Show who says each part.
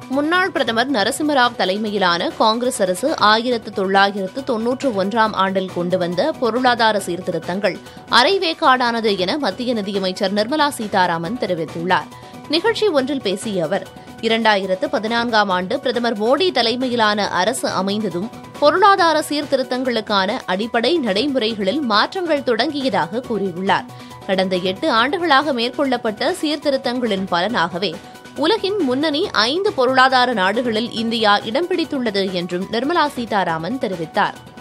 Speaker 1: முன்னாள் பிரதமர் நரசிம்மராவ் தலைமையிலான காங்கிரஸ் அரசு ஆயிரத்து தொள்ளாயிரத்து தொன்னூற்று ஒன்றாம் ஆண்டில் கொண்டு வந்த பொருளாதார சீர்திருத்தங்கள் அரைவேக்காடானது என மத்திய நிதியமைச்சர் நிர்மலா சீதாராமன் தெரிவித்துள்ளார் நிகழ்ச்சி ஒன்றில் பேசிய அவர் இரண்டாயிரத்து பதினான்காம் ஆண்டு பிரதமர் மோடி தலைமையிலான அரசு அமைந்ததும் பொருளாதார சீர்திருத்தங்களுக்கான அடிப்படை நடைமுறைகளில் மாற்றங்கள் தொடங்கியதாக கூறியுள்ளார் கடந்த எட்டு ஆண்டுகளாக மேற்கொள்ளப்பட்ட சீர்திருத்தங்களின் பலனாகவே உலகின் முன்னணி ஐந்து பொருளாதார நாடுகளில் இந்தியா இடம் பிடித்துள்ளது என்றும் நிர்மலா சீதாராமன் தெரிவித்தார்